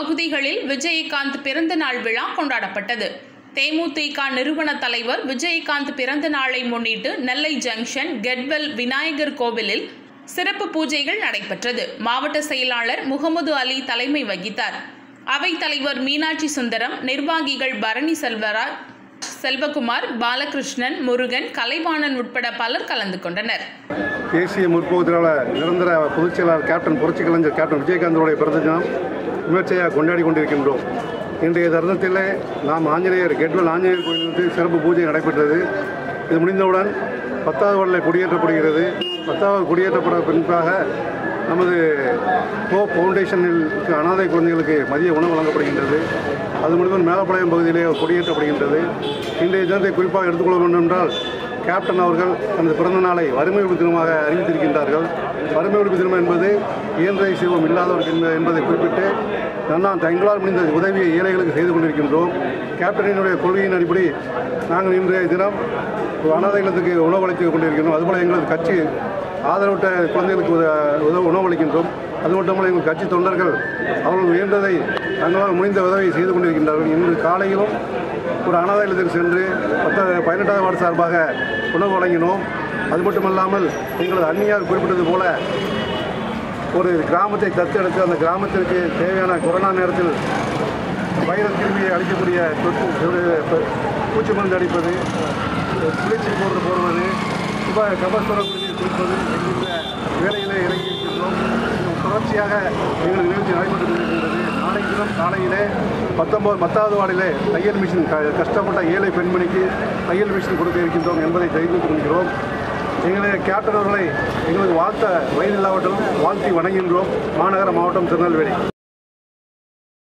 பகுதிகளில் விஜயகாந்த் பிறந்த நாள் விழா கொண்டாடப்பட்டது தேமுதிக நிறுவன தலைவர் விஜயகாந்த் பிறந்த நாளை முன்னிட்டு நெல்லை ஜங்ஷன் கெட்வெல் விநாயகர் கோவிலில் சிறப்பு பூஜைகள் நடைபெற்றது மாவட்ட செயலாளர் முகமது அலி தலைமை வகித்தார் அவைத் தலைவர் மீனாட்சி சுந்தரம் நிர்வாகிகள் பரணி செல்வராஜ் செல்வகுமார் பாலகிருஷ்ணன் முருகன் கலைவாணன் உட்பட பலர் கலந்து கொண்டனர் தேசிய முற்போக்குதிரால நிரந்தர பொதுச் செயலாளர் கேப்டன் புரட்சி கலைஞர் கேப்டன் விஜயகாந்தோடைய பிறந்த தினம் விமர்சையாக கொண்டாடி கொண்டிருக்கின்றோம் இன்றைய தருணத்தில் நாம் ஆஞ்சநேயர் கெட்வெல் ஆஞ்சநேயர் கோயிலில் சிறப்பு பூஜை நடைபெற்றது இது முடிந்தவுடன் பத்தாவது வார்டில் குடியேற்றப்படுகிறது பத்தாவது குடியேற்றப்பட பின்பாக நமது கோ ஃபவுண்டேஷனில் அனாதை குழந்தைகளுக்கு மதிய உணவு வழங்கப்படுகின்றது அது முடிந்தவன் மேலப்பாளையம் பகுதியிலே குடியேற்றப்படுகின்றது இன்றைய தினத்தை குறிப்பாக எடுத்துக்கொள்ள வேண்டும் என்றால் கேப்டன் அவர்கள் தனது பிறந்த நாளை வறுமை ஒழிப்பு தினமாக அறிவித்திருக்கின்றார்கள் வறுமை ஒழிப்பு தினம் என்பது இயன்றை சிவம் இல்லாதவர்கள் என்ப- என்பதை குறிப்பிட்டு நான் எங்களால் முடிந்த உதவியை ஏழைகளுக்கு செய்து கொண்டிருக்கின்றோம் கேப்டனினுடைய கொள்கையின் அடிப்படை நாங்கள் இன்றைய தினம் அனாதை இல்லத்துக்கு உணவளித்து கொண்டிருக்கின்றோம் அதுபோல் எங்களது கட்சி ஆதரவற்ற குழந்தைகளுக்கு உத உதவ உணவளிக்கின்றோம் அது மட்டுமல்ல எங்கள் கட்சி தொண்டர்கள் அவர்கள் உயர்ந்ததை தங்களால் முடிந்த உதவியை செய்து கொண்டிருக்கின்றார்கள் இன்று காலையிலும் ஒரு அனாதை இல்லத்திற்கு சென்று பத்த பதினெட்டாவது வார்டு சார்பாக உணவு வழங்கினோம் அது மட்டுமல்லாமல் எங்களது அந்நியார் குறிப்பிட்டது போல ஒரு கிராமத்தை தத்தெடுத்து அந்த கிராமத்திற்கு தேவையான கொரோனா நேரத்தில் வைரஸ் கிருமியை அழிக்கக்கூடிய தொற்று ஒரு பூச்சி மருந்து அடிப்பது குளிர்ச்சி போடுறது போடுவது சுப கபசுர குடிநீர் குடிப்பது என்கின்ற வேலையிலே இறங்கி இருக்கின்றோம் இன்னும் தொடர்ச்சியாக எங்கள் நிகழ்ச்சி நடைபெற்று கொண்டிருக்கின்றது நாளை தினம் காலையிலே பத்தொன்பது பத்தாவது வார்டிலே தையல் மிஷின் க- கஷ்டப்பட்ட ஏழை பெண்மணிக்கு தையல் மிஷின் கொடுக்க இருக்கின்றோம் என்பதை தெரிவித்துக் கொள்கிறோம் எங்களுடைய கேப்டன் அவர்களை எங்களுக்கு வாழ்த்த வயதில்லாவட்டும் வாழ்த்தி வணங்குகின்றோம் மாநகர மாவட்டம் திருநெல்வேலி